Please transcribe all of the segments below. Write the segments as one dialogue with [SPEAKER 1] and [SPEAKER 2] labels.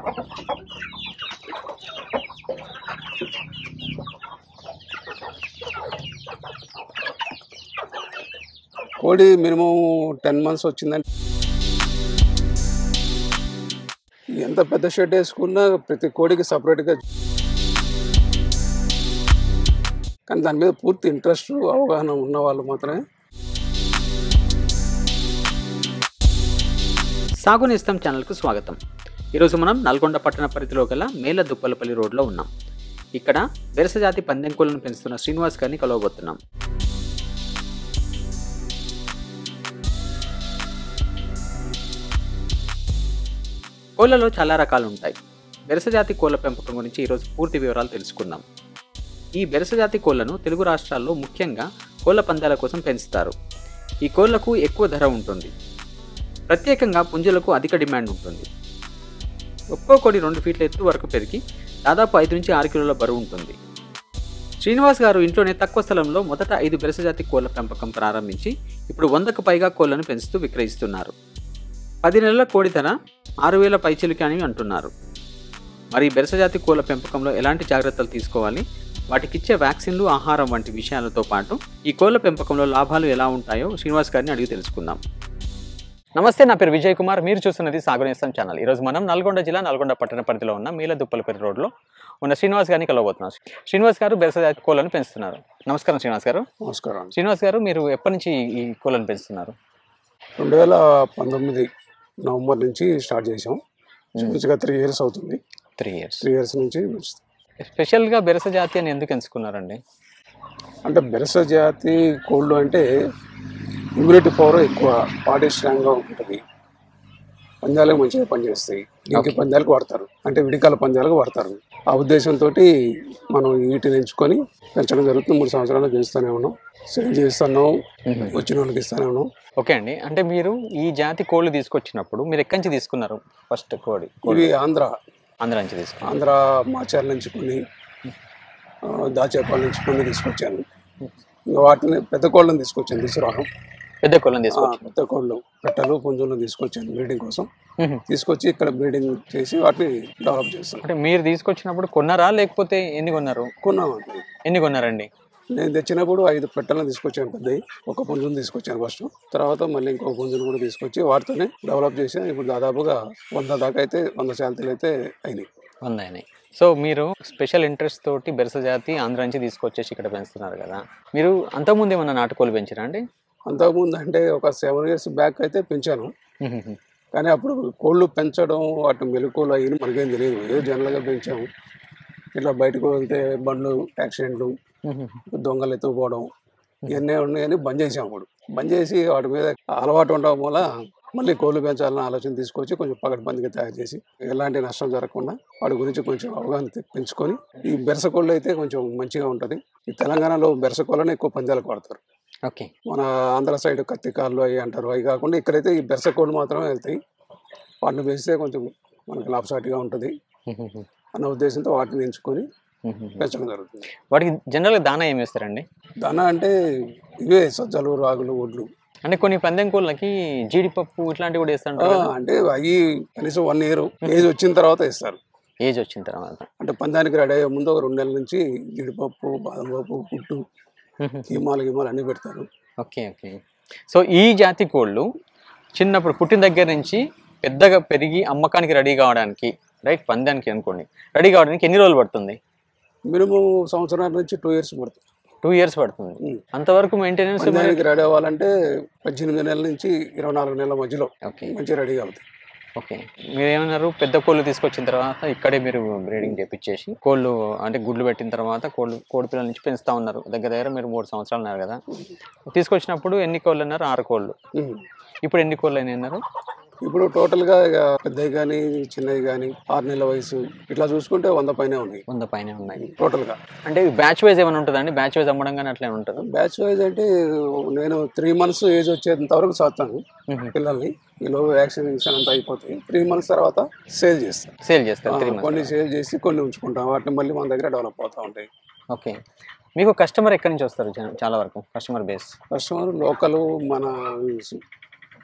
[SPEAKER 1] కోడి minimum ten months వచ్చిందంటే ఎంత పెద్ద షెడ్ వేసుకున్నా ప్రతి కోడికి సపరేట్గా కానీ దాని మీద పూర్తి ఇంట్రెస్ట్ అవగాహన ఉన్న వాళ్ళు మాత్రమే
[SPEAKER 2] సాగు నేస్తం ఛానల్కు స్వాగతం ఈరోజు మనం నల్గొండ పట్టణ పరిధిలో గల మేల దుప్పలపల్లి రోడ్లో ఉన్నాం ఇక్కడ బెరసజాతి పందెం కోళ్లను పెంచుతున్న శ్రీనివాస్ గారిని కలవబోతున్నాం కోళ్లలో చాలా రకాలు ఉంటాయి బెరసజాతి కోళ్ల పెంపకం గురించి ఈరోజు పూర్తి వివరాలు తెలుసుకుందాం ఈ బెరసజాతి కోళ్లను తెలుగు రాష్ట్రాల్లో ముఖ్యంగా కోళ్ల పందాల కోసం పెంచుతారు ఈ కోళ్లకు ఎక్కువ ధర ఉంటుంది ప్రత్యేకంగా పుంజులకు అధిక డిమాండ్ ఉంటుంది ఒక్కో కోడి రెండు ఫీట్ల ఎత్తు వరకు పెరిగి దాదాపు ఐదు నుంచి ఆరు కిలోల బరువు ఉంటుంది శ్రీనివాస్ గారు ఇంట్లోనే తక్కువ స్థలంలో మొదట ఐదు బెరసజాతి కోళ్ల పెంపకం ప్రారంభించి ఇప్పుడు వందకు పైగా కోళ్లను పెంచుతూ విక్రయిస్తున్నారు పది నెలల కోడి ధర ఆరు వేల పైచిలుకి అని అంటున్నారు మరి ఈ బెరసజాతి కోళ్ల పెంపకంలో ఎలాంటి జాగ్రత్తలు తీసుకోవాలి వాటికిచ్చే వ్యాక్సిన్లు ఆహారం వంటి విషయాలతో పాటు ఈ కోళ్ల పెంపకంలో లాభాలు ఎలా ఉంటాయో శ్రీనివాస్ గారిని అడిగి తెలుసుకుందాం నమస్తే నా పేరు విజయ్ కుమార్ మీరు చూస్తున్నది సాగునేస్తం ఛానల్ ఈరోజు మనం నల్గొండ జిల్లా నల్గొండ పట్టణ పరిధిలో ఉన్న మీల దుప్పలపల్లి రోడ్లో ఉన్న శ్రీనివాస్ గారిని కలవబోతున్నాం శ్రీనివాస్ గారు బెరసజాతి కోళ్లను పెంచుతున్నారు నమస్కారం శ్రీనివాస్ గారు
[SPEAKER 1] నమస్కారం అండి
[SPEAKER 2] శ్రీనివాస్ గారు మీరు ఎప్పటి నుంచి ఈ కోళ్లను పెంచుతున్నారు
[SPEAKER 1] రెండు వేల పంతొమ్మిది నవంబర్ నుంచి స్టార్ట్ చేసాం మంచిగా త్రీ ఇయర్స్ అవుతుంది
[SPEAKER 2] త్రీ ఇయర్స్
[SPEAKER 1] త్రీ ఇయర్స్ నుంచి పెంచుతాం.
[SPEAKER 2] స్పెషల్గా బెరసజాతి అని ఎందుకు ఎంచుకున్నారండి
[SPEAKER 1] అంటే బెరస జాతి కోళ్ళు అంటే ఇమ్యూనిటీ పవర్ ఎక్కువ బాడీ స్ట్రాంగ్గా ఉంటుంది పందాలకు మంచిగా పనిచేస్తాయి ఇంకే పందాలకు వాడతారు అంటే విడికాల పందాలకు వాడతారు ఆ ఉద్దేశంతో మనం వీటిని ఎంచుకొని పెంచడం జరుగుతుంది మూడు సంవత్సరాలు పెంచుతూనే ఉన్నాం సేల్ చేస్తున్నాం వచ్చిన వాళ్ళకి ఇస్తూనే ఉన్నాం
[SPEAKER 2] ఓకే అండి అంటే మీరు ఈ జాతి కోళ్ళు తీసుకొచ్చినప్పుడు మీరు ఎక్కడి నుంచి తీసుకున్నారు ఫస్ట్ కోడి
[SPEAKER 1] ఇవి ఆంధ్ర
[SPEAKER 2] ఆంధ్ర నుంచి తీసుకున్నారు
[SPEAKER 1] ఆంధ్ర మాచార్ల నుంచి కొన్ని ఆ, దాచేపాల నుంచి కొన్ని తీసుకొచ్చాను ఇంకా వాటిని పెద్ద కోళ్ళని తీసుకొచ్చాను తీసుకురావడం
[SPEAKER 2] పెద్ద కోళ్ళని
[SPEAKER 1] ఆ,
[SPEAKER 2] తీసుకొచ్చి
[SPEAKER 1] పెద్ద కోళ్ళు పెట్టలు పుంజులను తీసుకొచ్చాను బ్రీడింగ్ కోసం
[SPEAKER 2] మ్మ్.
[SPEAKER 1] తీసుకొచ్చి ఇక్కడ బ్రీడింగ్ చేసి వాటిని డెవలప్ చేస్తాను
[SPEAKER 2] అంటే మీరు తీసుకొచ్చినప్పుడు కొన్నారా లేకపోతే ఎన్ని కొన్నారు
[SPEAKER 1] కొన్నామండి
[SPEAKER 2] ఎన్ని కొన్నారండి
[SPEAKER 1] నేను తెచ్చినప్పుడు ఐదు పెట్టలను తీసుకొచ్చాను పెద్దవి ఒక పుంజును తీసుకొచ్చాను ఫస్ట్ తర్వాత మళ్ళీ ఇంకో పుంజును కూడా తీసుకొచ్చి వాటితోనే డెవలప్ చేసి ఇప్పుడు దాదాపుగా వంద దాకా అయితే వంద శాంతులు అయితే అయినాయి
[SPEAKER 2] వంద అయినాయి సో మీరు స్పెషల్ ఇంట్రెస్ట్ తోటి బెరస జాతి ఆంధ్ర నుంచి తీసుకొచ్చేసి ఇక్కడ పెంచుతున్నారు కదా మీరు అంతకుముందు ఏమన్నా నాటుకోళ్ళు పెంచారా అండి
[SPEAKER 1] అంతకుముందు అంటే ఒక సెవెన్ ఇయర్స్ బ్యాక్ అయితే పెంచాను
[SPEAKER 2] మ్మ్.
[SPEAKER 1] కానీ అప్పుడు కోళ్ళు పెంచడం వాటి మెలకువలు అయ్యి మనకేం తెలియదు ఏదో జనరల్గా పెంచాము ఇట్లా బయటకు వెళ్తే బండ్లు యాక్సిడెంట్లు
[SPEAKER 2] మ్మ్.
[SPEAKER 1] దొంగలు ఎత్తుకుపోవడం ఇవన్నీ ఉన్నాయని బంద్ చేసాం అప్పుడు బంద్ చేసి వాటి మీద అలవాటు ఉండడం వల్ల మళ్ళీ కోళ్ళు పెంచాలన్న ఆలోచన తీసుకొచ్చి కొంచెం పగటిబందిగా తయారు చేసి ఎలాంటి నష్టం జరగకుండా వాటి గురించి కొంచెం అవగాహన తె- పెంచుకొని ఈ బెరస కోళ్ళు అయితే కొంచెం మంచిగా ఉంటుంది ఈ తెలంగాణలో బెరస కోళ్ళని ఎక్కువ పందాలకు వాడతారు
[SPEAKER 2] ఓకే
[SPEAKER 1] మన ఆంధ్ర సైడ్ కత్తి కాళ్ళు అవి అంటారు అవి కాకుండా ఇక్కడైతే ఈ బెరస కోళ్ళు మాత్రమే వెళ్తాయి వాటిని పెంచితే కొంచెం మనకి లాభసాటిగా ఉంటుంది
[SPEAKER 2] మ్మ్.
[SPEAKER 1] అన్న ఉద్దేశంతో వాటిని ఎంచుకొని
[SPEAKER 2] మ్మ్.
[SPEAKER 1] పెంచడం జరుగుతుంది
[SPEAKER 2] వాటికి జనరల్గా దానా ఏం వేస్తారండి
[SPEAKER 1] దాన అంటే ఇవే సజ్జలు రాగులు ఒడ్లు
[SPEAKER 2] అంటే కొన్ని పందెం కోళ్ళకి జీడిపప్పు ఇట్లాంటివి కూడా
[SPEAKER 1] ఆ,
[SPEAKER 2] వేస్తుంటారు కదా?
[SPEAKER 1] అంటే అవి కనీసం వన్ ఇయర్ ఏజ్ వచ్చిన తర్వాత ఇస్తారు
[SPEAKER 2] ఏజ్ వచ్చిన తర్వాత
[SPEAKER 1] అంటే పందానికి రెడీ అయ్యే ముందు ఒక రెండు నెలల నుంచి జీడిపప్పు బాదం పప్పు పుట్టు
[SPEAKER 2] మ్మ్.
[SPEAKER 1] హిమాలు గిమాలు అన్నీ పెడతారు
[SPEAKER 2] ఓకే ఓకే సో ఈ జాతి కోళ్ళు చిన్నప్పుడు పుట్టిన దగ్గర నుంచి పెద్దగా పెరిగి అమ్మకానికి రెడీ కావడానికి రైట్ పందానికి అనుకోండి రెడీ కావడానికి ఎన్ని రోజులు పడుతుంది
[SPEAKER 1] మినిమం సంవత్సరాల నుంచి టూ ఇయర్స్ పడుతుంది
[SPEAKER 2] టూ ఇయర్స్ పడుతుంది
[SPEAKER 1] ఉమ్.
[SPEAKER 2] అంతవరకు మెయింటెనెన్స్
[SPEAKER 1] పందానికి రెడీ అవ్వాలంటే పద్దెనిమిది నెలల నుంచి ఇరవై నాలుగు నెలల మధ్యలో
[SPEAKER 2] ఓకే
[SPEAKER 1] మంచిగా రెడీ అవుతాయి
[SPEAKER 2] ఓకే మీరు ఏమన్నారు పెద్ద కోళ్ళు తీసుకొచ్చిన తర్వాత ఇక్కడే మీరు బ్రీడింగ్ చేపించేసి కోళ్ళు అంటే గుడ్లు పెట్టిన తర్వాత కోళ్ళు కోడి పిల్లల నుంచి పెంచుతా ఉన్నారు దగ్గర దగ్గర మీరు మూడు సంవత్సరాలు ఉన్నారు కదా తీసుకొచ్చినప్పుడు ఎన్ని కోళ్ళు అన్నారు ఆరు కోళ్ళు
[SPEAKER 1] ఉమ్.
[SPEAKER 2] ఇప్పుడు ఎన్ని కోళ్ళు అయినాయి అన్నారు
[SPEAKER 1] ఇప్పుడు టోటల్గా ఇక పెద్దవి కానీ చిన్నవి కానీ ఆరు నెలల వయసు ఇట్లా చూసుకుంటే వంద పైనే ఉన్నాయి
[SPEAKER 2] వంద పైన ఉన్నాయి
[SPEAKER 1] టోటల్గా
[SPEAKER 2] అంటే బ్యాచ్ వైజ్ ఏమైనా ఉంటుందండి బ్యాచ్ వైజ్ అమ్మడం కానీ అట్లా ఏమైనా ఉంటుందా
[SPEAKER 1] బ్యాచ్ వైజ్ అంటే నేను త్రీ మంత్స్ ఏజ్ వచ్చేంత వరకు సాస్తాను పిల్లల్ని ఈలో వ్యాక్సినేషన్ అంతా అయిపోతాయి త్రీ మంత్స్ తర్వాత సేల్ చేస్తాను
[SPEAKER 2] సేల్ చేస్తారు త్రీ
[SPEAKER 1] ఆ, కొన్ని సేల్ చేసి కొన్ని ఉంచుకుంటాం వాటిని మళ్ళీ మన దగ్గర డెవలప్ అవుతూ ఉంటాయి
[SPEAKER 2] ఓకే మీకు కస్టమర్ ఎక్కడి నుంచి వస్తారు చా- చాలా వరకు కస్టమర్ బేస్
[SPEAKER 1] కస్టమర్ లోకల్ మన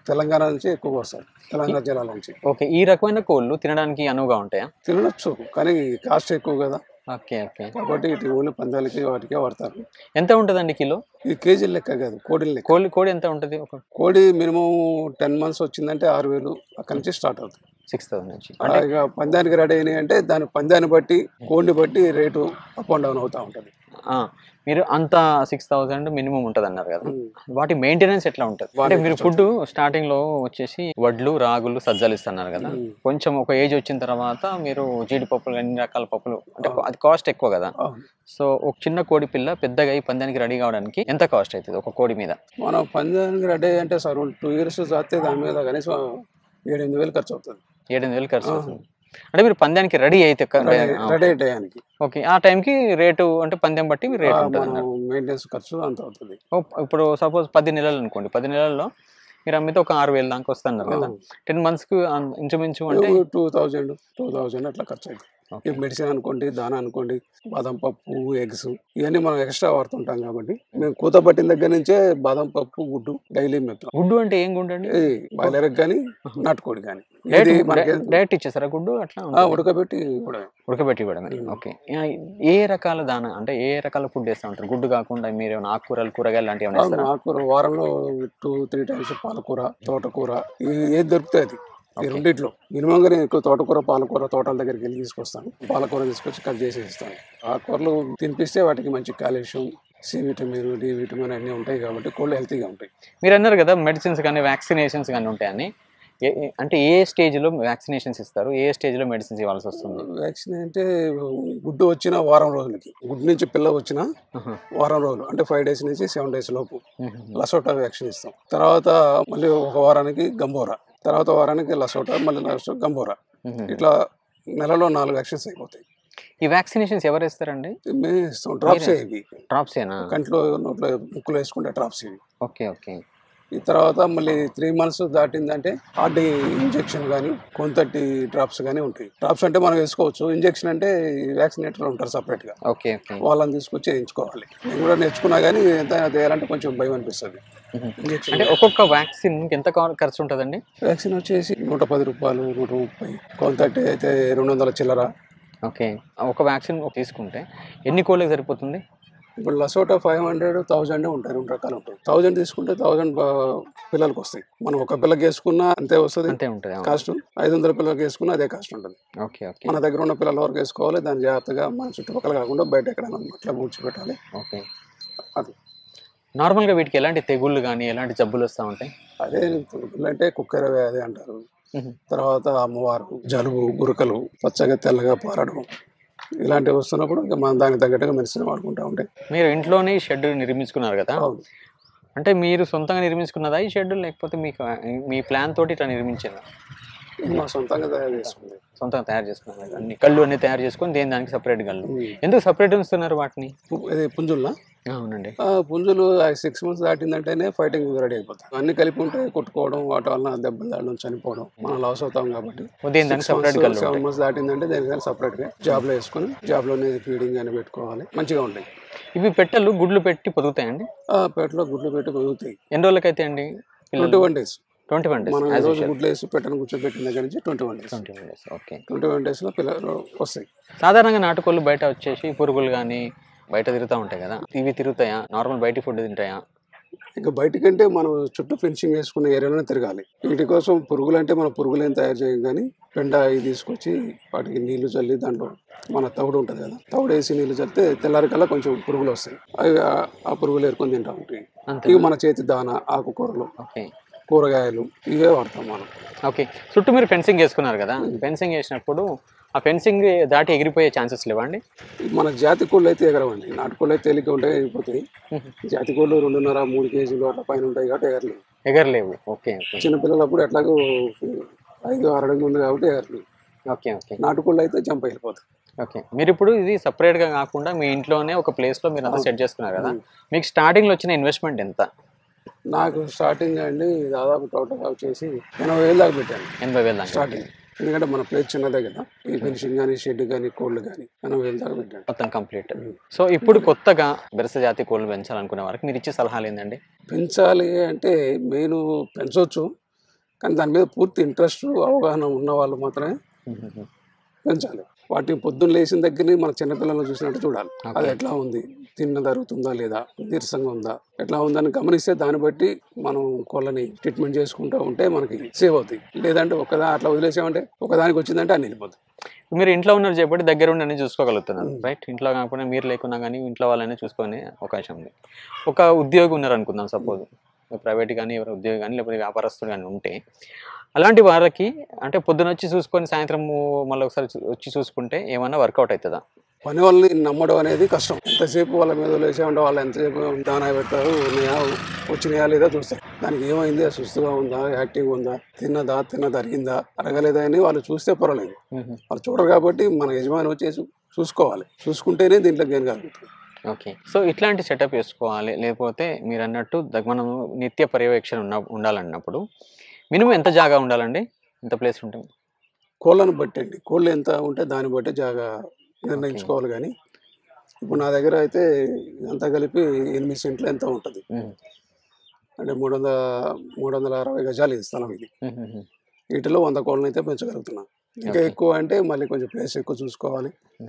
[SPEAKER 1] తెలంగాణ నుంచి ఎక్కువ వస్తారు తెలంగాణ జిల్లాల నుంచి
[SPEAKER 2] ఓకే ఈ రకమైన కోళ్ళు తినడానికి అనువుగా ఉంటాయా
[SPEAKER 1] తినచ్చు కానీ కాస్ట్ ఎక్కువ కదా
[SPEAKER 2] ఓకే ఓకే
[SPEAKER 1] కాబట్టి ఇటు ఓన్లీ పందాలకి వాటికే వాడతారు
[SPEAKER 2] ఎంత ఉంటుందండి కిలో
[SPEAKER 1] ఇది కేజీల లెక్క కాదు కోడిల లెక్క
[SPEAKER 2] కోడి కోడి ఎంత ఉంటుంది ఒక
[SPEAKER 1] కోడి మినిమం టెన్ మంత్స్ వచ్చిందంటే ఆరు వేలు అక్కడి నుంచి స్టార్ట్ అవుతుంది
[SPEAKER 2] సిక్స్ థౌసండ్ నుంచి
[SPEAKER 1] ఆ, ఇక పందానికి రెడీ అయినాయి అంటే దాని పందాన్ని బట్టి కోడిని బట్టి రేటు అప్ అండ్ డౌన్ అవుతూ ఉంటుంది
[SPEAKER 2] ఆ, మీరు అంత సిక్స్ థౌసండ్ మినిమం ఉంటుంది అన్నారు కదా వాటి మెయింటెనెన్స్ ఎట్లా ఉంటుంది అంటే
[SPEAKER 1] వాటి
[SPEAKER 2] మీరు ఫుడ్ స్టార్టింగ్ లో వచ్చేసి వడ్లు రాగులు సజ్జలు ఇస్తున్నారు కదా
[SPEAKER 1] ఉమ్.
[SPEAKER 2] కొంచెం ఒక ఏజ్ వచ్చిన తర్వాత మీరు జీడిపప్పులు అన్ని రకాల పప్పులు అంటే అది కాస్ట్ ఎక్కువ కదా
[SPEAKER 1] అవును.
[SPEAKER 2] సో ఒక చిన్న కోడి పిల్ల పెద్దగా అయి పందానికి రెడీ కావడానికి ఎంత కాస్ట్ అవుతుంది ఒక కోడి మీద
[SPEAKER 1] మనం పందానికి రెడీ అంటే సార్ టూ ఇయర్స్ చేస్తే దాని మీద కనీసం ఏడెనిమిది వేలు ఖర్చు అవుతుంది
[SPEAKER 2] ఏడెనిమిది వేలు ఖర్చు అవుతుంది అంటే మీరు పందానికి రెడీ అయితే క-
[SPEAKER 1] రెడీ
[SPEAKER 2] ఆ,
[SPEAKER 1] రెడీ అయ్యానికి
[SPEAKER 2] ఓకే ఆ టైంకి రేటు అంటే పందెం బట్టి మీరు రేట్ ఉంటుంది
[SPEAKER 1] మనం
[SPEAKER 2] అన్నారు
[SPEAKER 1] మెయింటెనెన్స్ ఖర్చు అంత అవుతుంది
[SPEAKER 2] ఓ, ఇప్పుడు సపోజ్ పది నెలలు అనుకోండి పది నెలల్లో మీరు అమ్మితే ఒక ఆరు వేలు దాకా వస్తున్నారు కదా టెన్ మంత్స్కి ఇంచుమించు అంటే
[SPEAKER 1] టూ థౌజండ్ టూ థౌజండ్ అట్లా ఖర్చు అవుతుంది
[SPEAKER 2] Okay.
[SPEAKER 1] ఈ మెడిసిన్ అనుకోండి దాన అనుకోండి బాదం పప్పు ఎగ్స్ ఇవన్నీ మనం ఎక్స్ట్రా వాడుతుంటాం కాబట్టి మేము కూత పట్టిన దగ్గర నుంచే బాదం పప్పు గుడ్డు డైలీ మెత్తాం
[SPEAKER 2] గుడ్డు అంటే ఏం గుడ్డు అండి
[SPEAKER 1] ఇది బాయిలర్ కానీ నాటుకోడి కానీ ఇది
[SPEAKER 2] డైరెక్ట్
[SPEAKER 1] మనకి
[SPEAKER 2] డైరెక్ట్ ఇచ్చేస్తారా గుడ్డు అట్లా
[SPEAKER 1] ఆ,
[SPEAKER 2] ఉంటుందా?
[SPEAKER 1] ఉడకబెట్టి కూడా
[SPEAKER 2] ఉడకబెట్టి ఇవ్వడమే ఓకే ఏ రకాల దాన అంటే ఏ రకాల ఫుడ్ వేస్తూ ఉంటారు గుడ్డు కాకుండా మీరు ఏమైనా ఆకుకూరలు కూరగాయలు లాంటివి ఏమైనా వేస్తారా
[SPEAKER 1] ఆకుకూర వారంలో టూ త్రీ టైమ్స్ పాలకూర తోటకూర ఇది ఏది దొరుకుతాయి అది ఈ రెండిట్లో మినిమం గా నేను ఎక్కువ తోటకూర పాలకూర తోటల దగ్గరికి వెళ్ళి తీసుకొస్తాను పాలకూర తీసుకొచ్చి కట్ చేసి ఇస్తాను ఆకుకూరలు తినిపిస్తే వాటికి మంచి calcium C vitamin D vitamin అన్నీ ఉంటాయి కాబట్టి కోళ్ళు హెల్తీగా ఉంటాయి
[SPEAKER 2] మీరు అన్నారు కదా మెడిసిన్స్ కానీ వ్యాక్సినేషన్స్ కానీ ఉంటాయని ఏ- ఏ- అంటే ఏ స్టేజ్లో వ్యాక్సినేషన్స్ ఇస్తారు ఏ స్టేజ్లో మెడిసిన్స్ ఇవ్వాల్సి వస్తుంది
[SPEAKER 1] వ్యాక్సిన్ అంటే గుడ్డు వచ్చిన వారం రోజులకి గుడ్డు నుంచి పిల్ల వచ్చిన
[SPEAKER 2] ఆహా.
[SPEAKER 1] వారం రోజులు అంటే ఫైవ్ డేస్ నుంచి సెవెన్ డేస్ లోపు
[SPEAKER 2] మ్మ్.
[SPEAKER 1] లసోటా వ్యాక్సిన్ ఇస్తాం తర్వాత మళ్ళీ ఒక వారానికి గంబోరా తర్వాత వారానికి లసోటా మళ్ళీ లాస్ట్ గంబోరా
[SPEAKER 2] మ్మ్.
[SPEAKER 1] ఇట్లా నెలలో నాలుగు వ్యాక్సిన్స్ అయిపోతాయి
[SPEAKER 2] ఈ వ్యాక్సినేషన్స్ ఎవరు ఇస్తారండి
[SPEAKER 1] మేము ఇస్తాం డ్రాప్స్ ఇవి
[SPEAKER 2] డ్రాప్స్ ఏనా
[SPEAKER 1] కంట్లో నోట్లో ముక్కులో వేసుకుంటే డ్రాప్స్ ఇవి
[SPEAKER 2] ఓకే ఓకే
[SPEAKER 1] ఈ తర్వాత మళ్ళీ త్రీ మంత్స్ దాటిందంటే ఆర్డీ ఇంజెక్షన్ కానీ కొంతటి డ్రాప్స్ కానీ ఉంటాయి డ్రాప్స్ అంటే మనం వేసుకోవచ్చు ఇంజెక్షన్ అంటే వ్యాక్సినేటర్ ఉంటారు సపరేట్గా
[SPEAKER 2] ఓకే ఓకే
[SPEAKER 1] వాళ్ళని తీసుకొచ్చి వేయించుకోవాలి నేను కూడా నేర్చుకున్నా కానీ ఎంత చేయాలంటే కొంచెం భయం అనిపిస్తుంది
[SPEAKER 2] మ్మ్.
[SPEAKER 1] ఇంజెక్షన్
[SPEAKER 2] అంటే ఒక్కొక్క వ్యాక్సిన్ ఎంత కా- ఖర్చు ఉంటుందండి
[SPEAKER 1] వ్యాక్సిన్ వచ్చేసి నూట పది రూపాయలు నూట ముప్పై కొంతటి అయితే రెండు వందల చిల్లర
[SPEAKER 2] ఓకే ఒక వ్యాక్సిన్ తీసుకుంటే ఎన్ని కోళ్ళకి సరిపోతుంది
[SPEAKER 1] ఇప్పుడు లసోటా ఫైవ్ హండ్రెడ్ థౌజండ్ ఉంటాయి రెండు రకాలు ఉంటాయి థౌజండ్ తీసుకుంటే థౌజండ్ పిల్లలకి వస్తాయి మనం ఒక పిల్లకి వేసుకున్నా అంతే వస్తుంది
[SPEAKER 2] అంతే ఉంటుంది అవును.
[SPEAKER 1] కాస్ట్ ఐదు వందల పిల్లలకి వేసుకున్నా అదే కాస్ట్ ఉంటుంది
[SPEAKER 2] ఓకే ఓకే
[SPEAKER 1] మన దగ్గర ఉన్న పిల్లల వరకు వేసుకోవాలి దాన్ని జాగ్రత్తగా మన చుట్టుపక్కల కాకుండా బయట ఎక్కడైనా అట్లా పూడ్చిపెట్టాలి
[SPEAKER 2] ఓకే
[SPEAKER 1] అది
[SPEAKER 2] నార్మల్గా వీటికి ఎలాంటి తెగుళ్ళు కానీ ఎలాంటి జబ్బులు వస్తూ ఉంటాయి
[SPEAKER 1] అదే పురుగులు అంటే కుక్కర వ్యాధి అంటారు
[SPEAKER 2] మ్మ్.
[SPEAKER 1] తర్వాత అమ్మవారు జలుబు గురకలు పచ్చగా తెల్లగా పారడం ఇలాంటివి వస్తున్నప్పుడు ఇంకా మనం దానికి తగ్గట్టుగా మెడిసిన్ వాడుకుంటూ ఉంటాయి
[SPEAKER 2] మీరు ఇంట్లోనే ఈ షెడ్ నిర్మించుకున్నారు కదా
[SPEAKER 1] అవును.
[SPEAKER 2] అంటే మీరు సొంతంగా నిర్మించుకున్నదా ఈ షెడ్ లేకపోతే మీకు మీ ప్లాన్ తోటి ఇట్లా నిర్మించారా
[SPEAKER 1] ఇది మా సొంతంగా తయారు చేసుకుంది
[SPEAKER 2] సొంతంగా తయారు చేసుకున్నారు అన్ని కళ్ళు అన్ని తయారు చేసుకొని దేని దానికి సపరేట్ కళ్ళు ఎందుకు సపరేట్ ఉంచుతున్నారు వాటిని
[SPEAKER 1] పు- ఇది పుంజుల్లా
[SPEAKER 2] అవునండి
[SPEAKER 1] ఆ పుంజులు సిక్స్ మంత్స్ దాటిందంటేనే ఫైటింగ్ రెడీ అయిపోతాయి అన్ని కలిపి ఉంటే కొట్టుకోవడం వాటి వలన దెబ్బలు దాడడం చనిపోవడం మనం లాస్ అవుతాం కాబట్టి
[SPEAKER 2] దేని దానికి సపరేట్ కళ్ళు
[SPEAKER 1] సెవెన్
[SPEAKER 2] ఉంటాయి
[SPEAKER 1] మంత్స్ దాటిందంటే దేనికైనా సపరేట్ గా జాబ్ లో వేసుకుని జాబ్ లోనే ఫీడింగ్ అని పెట్టుకోవాలి మంచిగా ఉంటాయి
[SPEAKER 2] ఇవి పెట్టలు గుడ్లు పెట్టి పొదుగుతాయండి
[SPEAKER 1] ఆ పేటలో గుడ్లు పెట్టి పెరుగుతాయి
[SPEAKER 2] ఎన్ని రోజులకైతే అండి
[SPEAKER 1] twenty one days
[SPEAKER 2] twenty one days
[SPEAKER 1] మనం ఈ రోజు గుడ్లు వేసి పెట్టని కూర్చోబెట్టిన దగ్గర నుంచి twenty one days
[SPEAKER 2] twenty one days okay
[SPEAKER 1] twenty one days లో పిల్లలు వస్తాయి
[SPEAKER 2] సాధారణంగా నాటుకోళ్ళు బయట వచ్చేసి పురుగులు కానీ బయట తిరుగుతూ ఉంటాయి కదా ఇవి తిరుగుతాయా నార్మల్ బయట ఫుడ్ తింటాయా
[SPEAKER 1] ఇంకా బయటకంటే మనం చుట్టూ ఫెన్సింగ్ వేసుకున్న ఏరియాలోనే తిరగాలి వీటి కోసం పురుగులు అంటే మనం పురుగులు ఏం తయారు చేయం కానీ పెండ అవి తీసుకొచ్చి వాటికి నీళ్లు చల్లి దాంట్లో మన తవుడు ఉంటుంది కదా తవుడు వేసి నీళ్లు చల్లితే తెల్లారికల్లా కొంచెం పురుగులు వస్తాయి అవి ఆ- ఆ పురుగులు ఏరుకొని తింటా ఉంటాయి
[SPEAKER 2] అంతే
[SPEAKER 1] ఇవి మన చేతి దాన ఆకుకూరలు
[SPEAKER 2] ఓకే
[SPEAKER 1] కూరగాయలు ఇవే వాడతాం మనం
[SPEAKER 2] ఓకే చుట్టూ మీరు ఫెన్సింగ్ వేసుకున్నారు కదా ఫెన్సింగ్ వేసినప్పుడు ఆ ఫెన్సింగ్ దాటి ఎగిరిపోయే ఛాన్సెస్ లేవండి
[SPEAKER 1] మన జాతి కోళ్ళు అయితే ఎగరవండి నాటుకోళ్ళు అయితే తేలిక ఉంటాయి అయిపోతాయి జాతి కోళ్ళు రెండున్నర మూడు కేజీలు అట్లా పైన ఉంటాయి కాబట్టి ఎగరలేవు
[SPEAKER 2] ఎగరలేవు ఓకే ఓకే
[SPEAKER 1] చిన్నపిల్లలు అప్పుడు ఎట్లాగో ఐదు ఆరు అడుగులు ఉంది కాబట్టి ఎగరలేవు
[SPEAKER 2] ఓకే ఓకే
[SPEAKER 1] నాటుకోళ్ళు అయితే జంప్ అయిపోతాయి
[SPEAKER 2] ఓకే మీరు ఇప్పుడు ఇది సపరేట్గా కాకుండా మీ ఇంట్లోనే ఒక ప్లేస్లో మీరు అంతా సెట్ చేసుకున్నారు కదా మీకు స్టార్టింగ్లో వచ్చిన ఇన్వెస్ట్మెంట్ ఎంత
[SPEAKER 1] నాకు స్టార్టింగ్ అండి దాదాపు టోటల్ వచ్చేసి ఎనభై వేలు దాకా పెట్టాను
[SPEAKER 2] ఎనభై వేలు దాకా
[SPEAKER 1] స్టార్టింగ్ ఎందుకంటే మన ప్లేస్ చిన్నదే కదా ఈ ఫెన్సింగ్ కానీ షెడ్ కానీ కోళ్ళు కానీ ఎనభై వేలు దాకా పెట్టాను
[SPEAKER 2] మొత్తం కంప్లీట్ సో ఇప్పుడు కొత్తగా బెరస జాతి కోళ్ళు పెంచాలనుకునే వారికి మీరు ఇచ్చే సలహాలు ఏంటండి
[SPEAKER 1] పెంచాలి అంటే మెయిన్ పెంచవచ్చు కానీ దాని మీద పూర్తి ఇంట్రెస్ట్ అవగాహన ఉన్న వాళ్ళు మాత్రమే పెంచాలి వాటిని పొద్దున్న లేచిన దగ్గర మన చిన్నపిల్లలను చూసినట్టు చూడాలి అది ఎట్లా ఉంది తిన్న జరుగుతుందా లేదా నీరసంగా ఉందా ఎట్లా ఉందని గమనిస్తే దాన్ని బట్టి మనం కోళ్ళని ట్రీట్మెంట్ చేసుకుంటూ ఉంటే మనకి సేవ్ అవుతాయి లేదంటే ఒకదా అట్లా వదిలేసామంటే ఒకదానికి వచ్చిందంటే అన్ని వెళ్ళిపోతాయి
[SPEAKER 2] మీరు ఇంట్లో ఉన్నారు చెప్పండి దగ్గర ఉండి అన్ని చూసుకోగలుగుతున్నారు
[SPEAKER 1] Mm.
[SPEAKER 2] రైట్ ఇంట్లో కాకపోయినా మీరు లేకున్నా కానీ ఇంట్లో వాళ్ళనే చూసుకునే అవకాశం ఉంది ఒక ఉద్యోగి ఉన్నారు అనుకుందాం సపోజ్ ప్రైవేట్ కానీ ఎవరు ఉద్యోగి కానీ లేకపోతే వ్యాపారస్తులు కానీ ఉంటే అలాంటి వాళ్ళకి అంటే పొద్దున వచ్చి చూసుకొని సాయంత్రం మళ్ళీ ఒకసారి చూ- వచ్చి చూసుకుంటే ఏమన్నా వర్కౌట్ అవుతుందా
[SPEAKER 1] పని వాళ్ళని నమ్మడం అనేది కష్టం ఎంతసేపు వాళ్ళ మీద వదిలేసామంటే వాళ్ళు ఎంతసేపు దానా పెడతారు ఉన్నాయా వచ్చినాయా లేదా చూస్తారు దానికి ఏమైంది సుస్తుగా ఉందా యాక్టివ్గా ఉందా తిన్నదా తిన్నది అరిగిందా అరగలేదా అని వాళ్ళు చూస్తే పర్వాలేదు వాళ్ళు చూడరు కాబట్టి మన యజమాని వచ్చేసి చూసుకోవాలి చూసుకుంటేనే దీంట్లో గేన్ కలుగుతుంది
[SPEAKER 2] ఓకే సో ఇట్లాంటి సెటప్ వేసుకోవాలి లేకపోతే మీరు అన్నట్టు దగ్- మనం నిత్య పర్యవేక్షణ ఉన్న ఉండాలన్నప్పుడు మినిమం ఎంత జాగా ఉండాలండి ఎంత ప్లేస్ ఉంటుంది
[SPEAKER 1] కోళ్ళను బట్టి అండి కోళ్ళు ఎంత ఉంటే దాన్ని బట్టి జాగా నిర్ణయించుకోవాలి కానీ ఇప్పుడు నా దగ్గర అయితే అంతా కలిపి ఎనిమిది సెంట్లు ఎంత ఉంటుంది అంటే మూడు వందల మూడు వందల అరవై గజాలు ఇది స్థలం ఇది వీటిలో వంద కోళ్ళని అయితే పెంచగలుగుతున్నా ఇంకా
[SPEAKER 2] Okay.
[SPEAKER 1] ఎక్కువ అంటే మళ్ళీ కొంచెం ప్లేస్ ఎక్కువ చూసుకోవాలి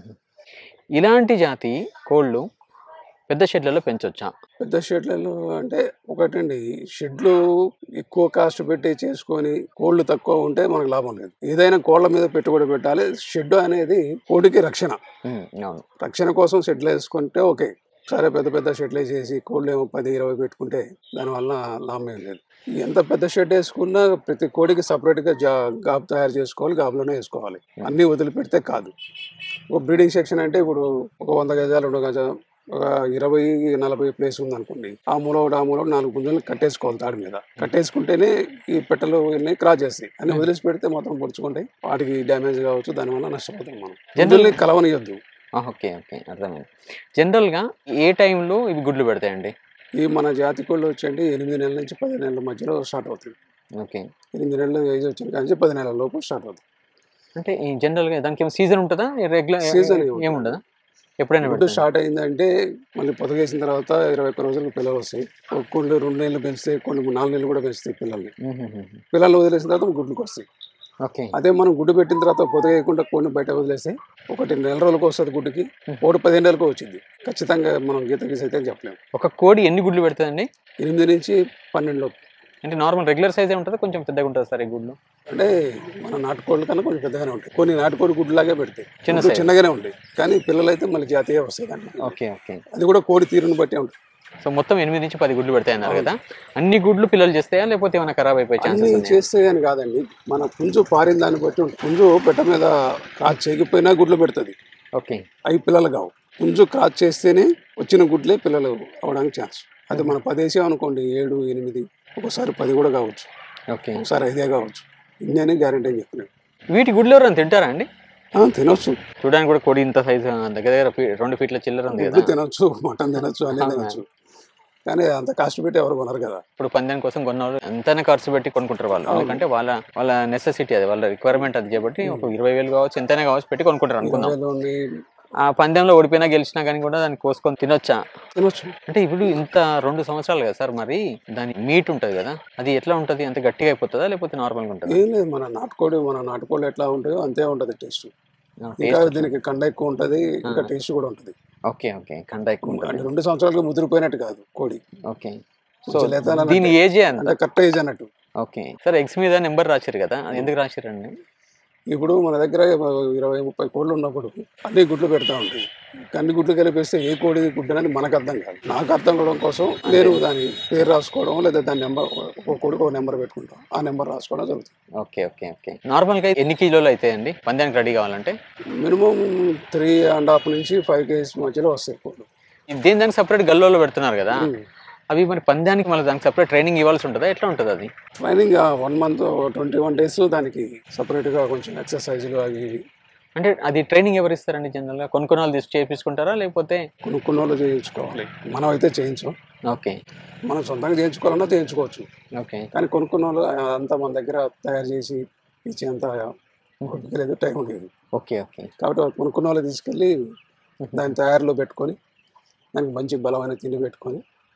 [SPEAKER 2] ఇలాంటి జాతి కోళ్ళు పెద్ద షెడ్లలో పెంచొచ్చా
[SPEAKER 1] పెద్ద షెడ్లలో అంటే ఒకటండి షెడ్లు ఎక్కువ కాస్ట్ పెట్టి చేసుకొని కోళ్ళు తక్కువ ఉంటే మనకు లాభం లేదు ఏదైనా కోళ్ళ మీద పెట్టుబడి పెట్టాలి షెడ్ అనేది కోడికి రక్షణ
[SPEAKER 2] ఉమ్, అవును
[SPEAKER 1] రక్షణ కోసం షెడ్లు వేసుకుంటే ఓకే సరే పెద్ద పెద్ద షెడ్లు వేసేసి కోళ్ళు ఏమో పది ఇరవై పెట్టుకుంటే దానివల్ల లాభం ఏం లేదు ఎంత పెద్ద షెడ్ వేసుకున్నా ప్రతి కోడికి సపరేట్గా జా గాబు తయారు చేసుకోవాలి గాబులోనే వేసుకోవాలి అన్నీ వదిలిపెడితే కాదు ఒక బ్రీడింగ్ సెక్షన్ అంటే ఇప్పుడు ఒక వంద గజాలు రెండు గజాలు ఒక ఇరవై నలభై ప్లేస్ ఉంది అనుకోండి ఆ మూల ఒకటి ఆ మూల ఒకటి నాలుగు పుంజులు కట్టేసుకోవాలి తాడి మీద కట్టేసుకుంటేనే ఈ పెట్టలు ఇవన్నీ క్రాస్ చేస్తాయి అన్ని వదిలేసి పెడితే మొత్తం పొడుచుకుంటాయి వాటికి డ్యామేజ్ కావచ్చు దానివల్ల నష్టపోతాం మనం పుంజుల్ని కలవనియొద్దు
[SPEAKER 2] ఆ, ఓకే ఓకే అర్థమైంది జనరల్గా ఏ టైంలో ఇవి గుడ్లు పెడతాయండి
[SPEAKER 1] ఈ మన జాతి కోళ్ళు వచ్చండి ఎనిమిది నెలల నుంచి పది నెలల మధ్యలో స్టార్ట్ అవుతుంది
[SPEAKER 2] ఓకే
[SPEAKER 1] ఎనిమిది నెలల ఏజ్ వచ్చిన కానీ పది నెలల లోపు స్టార్ట్ అవుతుంది
[SPEAKER 2] అంటే ఈ జనరల్గా దానికి ఏం సీజన్ ఉంటుందా రెగ్యులర్
[SPEAKER 1] Season ఏమి ఉండదు.
[SPEAKER 2] ఏముండదా ఎప్పుడైనా
[SPEAKER 1] గుడ్డు
[SPEAKER 2] పెడతారా?
[SPEAKER 1] స్టార్ట్ అయిందంటే మళ్ళీ పొదగేసిన తర్వాత ఇరవై ఒక్క రోజులకు పిల్లలు వస్తాయి ఒక కొన్ని రెండు నెలలు పెంచుతాయి కొన్ని నాలుగు నెలలు కూడా పెంచుతాయి పిల్లల్ని
[SPEAKER 2] ఉమ్, ఉమ్, ఉమ్.
[SPEAKER 1] పిల్లలు వదిలేసిన తర్వాత గుడ్లకు వస్తాయి
[SPEAKER 2] ఓకే
[SPEAKER 1] అదే మనం గుడ్డు పెట్టిన తర్వాత పొదగేయకుండా కొన్ని బయట వదిలేస్తే ఒకటి నెల రోజులకు వస్తుంది గుడ్డుకి ఒకటి పదిహేను నెలలకు వచ్చింది ఖచ్చితంగా మనం గీత గీత అయితే చెప్పలేము
[SPEAKER 2] ఒక కోడి ఎన్ని గుడ్లు పెడుతుందండి
[SPEAKER 1] ఎనిమిది నుంచి పన్నెండు లోపు
[SPEAKER 2] అంటే నార్మల్ రెగ్యులర్ సైజే ఉంటుందా కొంచెం పెద్దగా ఉంటుంది సార్ ఈ గుడ్లు
[SPEAKER 1] అంటే మన నాటుకోళ్ళ కన్నా కొంచెం పెద్దగానే ఉంటాయి కొన్ని నాటుకోడి గుడ్డులాగే పెడతాయి
[SPEAKER 2] చిన్న
[SPEAKER 1] గుడ్డు
[SPEAKER 2] size.
[SPEAKER 1] చిన్నగానే ఉంటాయి కానీ పిల్లలు అయితే మళ్ళీ జాతీయ వస్తాయి దాంట్లో
[SPEAKER 2] ఓకే ఓకే
[SPEAKER 1] అది కూడా కోడి తీరుని బట్టి ఉంటుంది
[SPEAKER 2] సో మొత్తం ఎనిమిది నుంచి పది గుడ్లు పెడతాయి అన్నారు కదా అన్ని గుడ్లు పిల్లలు చేస్తాయా లేకపోతే ఏమైనా ఖరాబ్ అయిపోయే
[SPEAKER 1] అన్ని
[SPEAKER 2] ఛాన్సెస్ ఉన్నాయి
[SPEAKER 1] చేస్తే అని కాదండి మన పుంజు పారిన దాన్ని బట్టి ఉంటుంది పుంజు పెట్ట మీద క్రాచ్ చేయకపోయినా గుడ్లు పెడుతుంది
[SPEAKER 2] ఓకే
[SPEAKER 1] అవి పిల్లలు కావు పుంజు క్రాచ్ చేస్తేనే వచ్చిన గుడ్లే పిల్లలు అవడానికి ఛాన్స్ అది మనం పదేసాం అనుకోండి ఏడు ఎనిమిది ఒకసారి పది కూడా కావచ్చు
[SPEAKER 2] ఓకే
[SPEAKER 1] ఒకసారి ఐదే కావచ్చు ఇన్నే గ్యారంటీ అని చెప్పినాడు
[SPEAKER 2] వీటి గుడ్లు ఎవరైనా తింటారా అండి
[SPEAKER 1] ఆ, తినొచ్చు
[SPEAKER 2] చూడడానికి కూడా కోడి ఇంత సైజు దగ్గర దగ్గర ఫీ- రెండు ఫీట్ల చిల్లర ఉంది
[SPEAKER 1] గుడ్లు
[SPEAKER 2] కదా
[SPEAKER 1] తినొచ్చు మటన్ తినొచ్చు అన్నీ
[SPEAKER 2] అవునా?
[SPEAKER 1] తినొచ్చు కానీ అంత కాస్ట్ పెట్టి ఎవరు కొనరు కదా
[SPEAKER 2] ఇప్పుడు పందెం కోసం కొన్నవాళ్ళు ఎంతైనా ఖర్చు పెట్టి కొనుక్కుంటారు వాళ్ళు
[SPEAKER 1] అవును.
[SPEAKER 2] ఎందుకంటే వాళ్ళ వాళ్ళ నెసెసిటీ అది వాళ్ళ రిక్వైర్మెంట్ అది కాబట్టి ఒక ఇరవై వేలు కావచ్చు ఎంతైనా కావచ్చు పెట్టి కొనుక్కుంటారు అనుకుందాం
[SPEAKER 1] ఇరవైలో ఉన్నాయి,
[SPEAKER 2] ఆ పందెంలో ఓడిపోయినా గెలిచినా కానీ కూడా దాన్ని కోసుకొని తినొచ్చా
[SPEAKER 1] తినొచ్చు
[SPEAKER 2] అంటే ఇప్పుడు ఇంత రెండు సంవత్సరాలు కదా సార్ మరి దాని మీట్ ఉంటుంది కదా అది ఎట్లా ఉంటుంది అంత గట్టిగా అయిపోతుందా లేకపోతే నార్మల్గా ఉంటుందా
[SPEAKER 1] ఏం లేదు మన నాటుకోడి మన నాటుకోడి ఎట్లా ఉంటాయో అంతే ఉంటుంది టేస్ట్ ఇంకా దీనికి కండ ఎక్కువ ఉంటుంది ఇంకా
[SPEAKER 2] ఆ.
[SPEAKER 1] టేస్ట్ కూడా ఉంటుంది
[SPEAKER 2] ఓకే ఓకే కండ ఎక్కువ
[SPEAKER 1] అంటే
[SPEAKER 2] ఉంటుంది
[SPEAKER 1] రెండు సంవత్సరాలుగా ముదిరిపోయినట్టు కాదు కోడి
[SPEAKER 2] ఓకే సో
[SPEAKER 1] కొంచెం లేతానన్నట్టే.
[SPEAKER 2] దీని ఏజే అంత
[SPEAKER 1] అంటే కరెక్ట్ ఏజ్ అన్నట్టు
[SPEAKER 2] ఓకే సార్ ఎక్స్ మీద నెంబర్ రాశారు కదా అది ఎందుకు రాశారండి
[SPEAKER 1] ఇప్పుడు మన దగ్గర ఇరవై ముప్పై కోళ్ళు ఉన్నప్పుడు అన్ని గుడ్లు పెడతా ఉంటాయి అన్ని గుడ్లు కలిపేస్తే ఏ కోడి గుడ్డు అని మనకు అర్థం కాదు నాకు అర్థం కావడం కోసం నేను దాని పేరు రాసుకోవడం లేదా దాని నెంబర్ ఒక కోడికి ఒక నెంబర్ పెట్టుకుంటాం ఆ నెంబర్ రాసుకోవడం జరుగుతుంది
[SPEAKER 2] ఓకే ఓకే ఓకే నార్మల్గా ఎన్ని కిలోలు అవుతాయండి పందానికి రెడీ కావాలంటే
[SPEAKER 1] మినిమం త్రీ అండ్ హాఫ్ నుంచి ఫైవ్ కేజీస్ మధ్యలో వస్తాయి కోళ్ళు
[SPEAKER 2] దేని దానికి సపరేట్ గల్లోలో పెడుతున్నారు కదా
[SPEAKER 1] ఉమ్.
[SPEAKER 2] అవి మరి పందానికి మళ్ళీ దానికి సపరేట్ ట్రైనింగ్ ఇవ్వాల్సి ఉంటుందా ఎట్లా ఉంటుంది అది
[SPEAKER 1] training one month twenty one days దానికి సపరేట్గా కొంచెం ఎక్సర్సైజులు అవి ఇవి
[SPEAKER 2] అంటే అది ట్రైనింగ్ ఎవరు ఇస్తారండి జనరల్గా కొన్ని కొన్ని వాళ్ళు తీసి చేపించుకుంటారా లేకపోతే
[SPEAKER 1] కొనుక్కున్న వాళ్ళు చేయించుకోవాలి మనం అయితే చేయించాం
[SPEAKER 2] ఓకే
[SPEAKER 1] మనం సొంతంగా చేయించుకోవాలన్నా చేయించుకోవచ్చు
[SPEAKER 2] ఓకే
[SPEAKER 1] కానీ కొనుక్కున్న వాళ్ళు అంతా మన దగ్గర తయారు చేసి ఇచ్చేంత ఓపిక లేదు టైం లేదు
[SPEAKER 2] ఓకే ఓకే
[SPEAKER 1] కాబట్టి వాళ్ళు కొనుక్కున్న వాళ్ళు తీసుకెళ్ళి దాని తయారులో పెట్టుకొని దానికి మంచి బలమైన తిండి పెట్టుకొని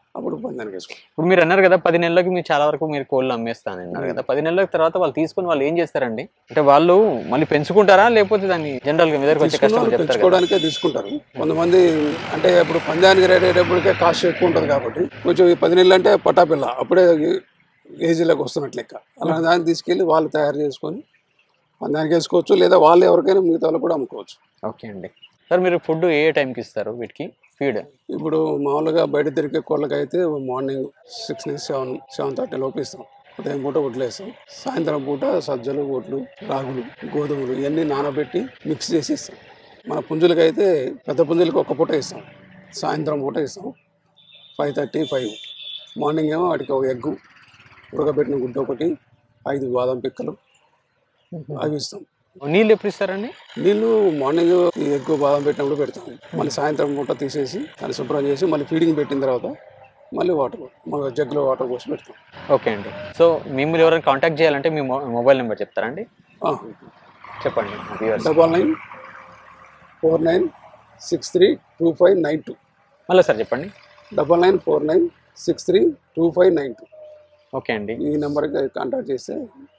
[SPEAKER 1] అప్పుడు పందానికి వేసుకుంటాం
[SPEAKER 2] ఇప్పుడు మీరు అన్నారు కదా పది నెలలకి మీరు చాలా వరకు మీరు కోళ్ళు అమ్మేస్తాను అన్నారు కదా పది నెలల తర్వాత వాళ్ళు తీసుకొని వాళ్ళు ఏం చేస్తారండి అంటే వాళ్ళు మళ్ళీ పెంచుకుంటారా లేకపోతే దాన్ని జనరల్ గా మీ దగ్గరకు వచ్చే
[SPEAKER 1] తీసుకున్న
[SPEAKER 2] కస్టమర్
[SPEAKER 1] వాళ్ళు
[SPEAKER 2] చెప్తారు కదా
[SPEAKER 1] పెంచుకోవడానికే తీసుకుంటారు కొంతమంది అంటే ఇప్పుడు పందానికి రెడీ అయ్యేటప్పటికే కాస్ట్ ఎక్కువ ఉంటుంది కాబట్టి కొంచెం ఈ పది నెలలు అంటే పటాపిల్ల అప్పుడే ఏజీలోకి వస్తున్నట్లు లెక్క అలా దాన్ని తీసుకెళ్ళి వాళ్ళు తయారు చేసుకొని పందానికి వేసుకోవచ్చు లేదా వాళ్ళు ఎవరికైనా మిగతా వాళ్ళు కూడా అమ్ముకోవచ్చు
[SPEAKER 2] ఓకే అండి సార్ మీరు ఫుడ్ ఏ ఏ టైంకి ఇస్తారు వీటికి ఫీడ్
[SPEAKER 1] ఇప్పుడు మామూలుగా బయట తిరిగే కోళ్ళకి అయితే మార్నింగ్ సిక్స్ నుంచి సెవెన్ సెవెన్ థర్టీ లోపు ఇస్తాం ఉదయం పూట వడ్లేస్తాం సాయంత్రం పూట సజ్జలు ఒడ్లు రాగులు గోధుమలు ఇవన్నీ నానబెట్టి మిక్స్ చేసి ఇస్తాం మన పుంజులకి అయితే పెద్ద పుంజులకి ఒక్క పూట ఇస్తాం సాయంత్రం పూట ఇస్తాం ఫైవ్ థర్టీ ఫైవ్ మార్నింగ్ ఏమో వాటికి ఒక ఎగ్గు ఉడకబెట్టిన గుడ్డ ఒకటి ఐదు బాదం పిక్కలు అవి ఇస్తాం
[SPEAKER 2] నీళ్ళు ఎప్పుడు ఇస్తారండి
[SPEAKER 1] నీళ్ళు మార్నింగ్ ఈ ఎగ్ బాదం పెట్టినప్పుడు పెడతాం మళ్ళీ సాయంత్రం పూట తీసేసి దాన్ని శుభ్రం చేసి మళ్ళీ ఫీడింగ్ పెట్టిన తర్వాత మళ్ళీ వాటర్ మన జగ్లో వాటర్ పోసి పెడతాం
[SPEAKER 2] ఓకే అండి సో మిమ్మల్ని ఎవరైనా కాంటాక్ట్ చేయాలంటే మీ మొ- మొబైల్ నెంబర్ చెప్తారండి చెప్పండి viewers
[SPEAKER 1] double nine four nine six three two five nine two
[SPEAKER 2] మళ్ళీ సార్ చెప్పండి
[SPEAKER 1] double nine four nine six three two five nine two
[SPEAKER 2] okay అండి
[SPEAKER 1] ఈ నెంబర్కి కాంటాక్ట్ చేస్తే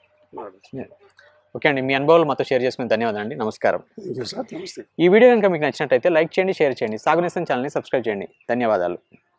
[SPEAKER 2] ఓకే అండి మీ అనుభవాలు మాతో షేర్ చేసుకుని ధన్యవాదాలు అండి నమస్కారం
[SPEAKER 1] థ్యాంక్ యూ సార్ నమస్తే
[SPEAKER 2] ఈ వీడియో కనుక మీకు నచ్చినట్టయితే లైక్ చేయండి షేర్ చేయండి సాగునేసం ఛానల్ని సబ్స్క్రైబ్ చేయండి ధన్యవాదాలు